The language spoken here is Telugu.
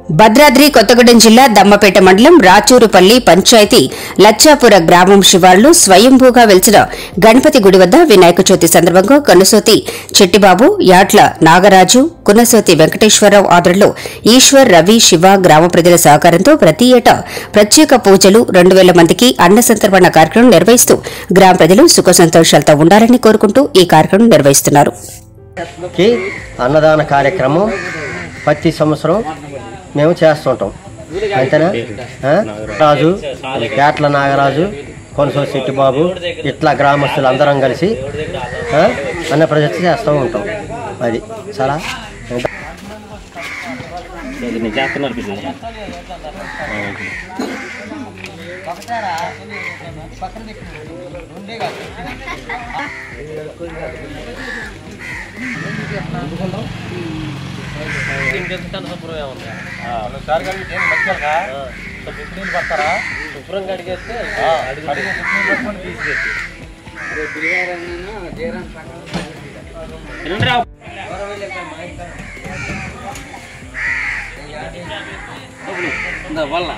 భద్రాద్రి కొత్తగూడెం జిల్లా దమ్మపేట మండలం రాచూరుపల్లి పంచాయతీ లచ్చాపుర గ్రామం శివార్లు స్వయంభూగా వెలిసిన గణపతి గుడి వద్ద వినాయక చవితి సందర్భంగా కనుసోతి చెట్టిబాబు యాట్ల నాగరాజు కునసోతి వెంకటేశ్వరరావు ఆధ్వర్యంలో ఈశ్వర్ రవి శివ గ్రామ ప్రజల సహకారంతో ప్రతి ఏటా ప్రత్యేక పూజలు రెండు వేల మందికి అన్న సంతర్పణ కార్యక్రమం నిర్వహిస్తూ గ్రామ ప్రజలు సుఖ సంతోషాలతో ఉండాలని కోరుకుంటూ ఈ కార్యక్రమం నిర్వహిస్తున్నారు కి అన్నదాన కార్యక్రమం ప్రతి సంవత్సరం మేము చేస్తుంటాం అంతేనా ఆ? రాజు పేట్ల నాగరాజు కొనసో బాబు ఇట్లా గ్రామస్తులు అందరం కలిసి ఆ? అన్న ప్రజెక్ట్ చేస్తూ ఉంటాం అది చాలా నేను చేస్తున్నారు బిజినెస్ శుభ్రం కడిగేస్తే వల్ల